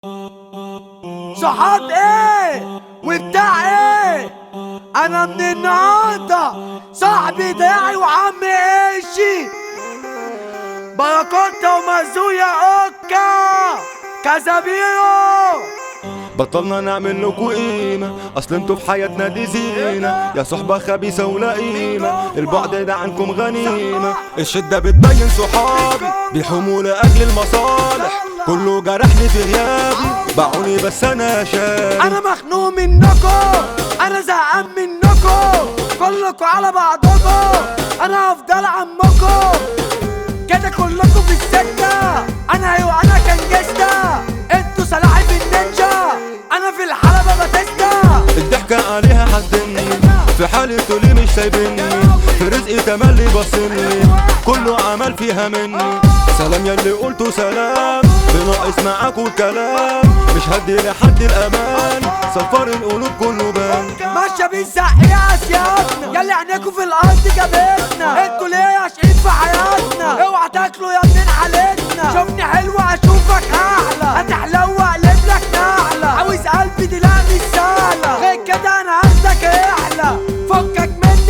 صحاب ايه وبتاع ايه انا من النهارده صاحبي داعي وعم ايشي باراكوتا ومازويا اوكا كازابيرو بطلنا نعمل لكم قيمة أصل انتوا في حياتنا دي زينة يا صحبة خبيثة ولا قيمة البعد ده عنكم غنيمة الشدة بتبين صحابي بيحوموا لأجل المصالح كله جرحني في غيابي باعوني بس أنا شاري انا مخنوق منكم انا زهقان منكم كلكم على بعضكم انا هفضل عمكم كده كلكم في السكه انا ايوه انا كنجستا انتوا سلاحف النينجا انا في الحلبه باتيستا الضحكة عليها حزني في حالي ليه مش سايبني في رزقي تملي بصني كله عمل فيها مني سلام يلي قلتوا سلام بناقص معاكوا الكلام مش هدي لحد الامان سفر القلوب كله بان ماشيه بنزق يا اسيادنا ياللي عينيكوا في الارض جابتنا انتوا ليه عاشقين في حياتنا اوعى تاكلوا يا ابنين حالتنا شوفني حلو اشوفك اعلى هتحلو واقلب لك نعلة عاوز قلبي دي لا مش سهلة غير كده انا هاخدك اعلى فكك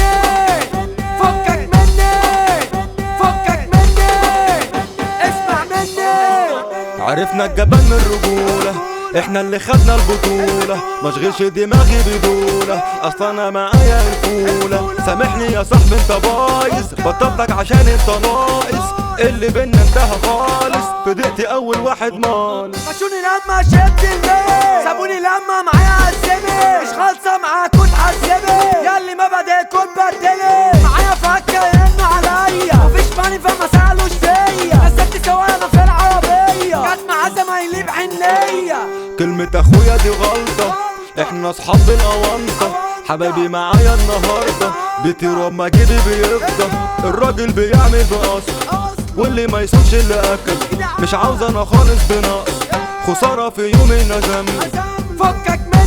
مني فكك مني فكك مني اسمع مني عرفنا الجبان من الرجولة احنا اللي خدنا البطولة مشغلش دماغي بدولة اصلا انا معايا الفولة سامحني يا صاحبي انت بايظ بطلتك عشان انت ناقص اللي بينا انتهى خالص فضقت اول واحد مال مشوني لما شدت الليل سابوني لما معايا عزمي مش خالصة معاكوا تحزمي ياللي ما بديكوا تبدلي معايا فكة يرنوا عليا مفيش ماني فما سألوش فيا نزلت سوايا انا في العربية جت معاه زمايلي بحنية كلمة اخويا دي غلطة احنا اصحاب الاونطة حبايبي معايا النهاردة بيطير ما جيبي بيفضى الراجل بيعمل بقصد واللي ما يصونش اللي اكل مش عاوز انا خالص بنقص خسارة في يومي ندم فكك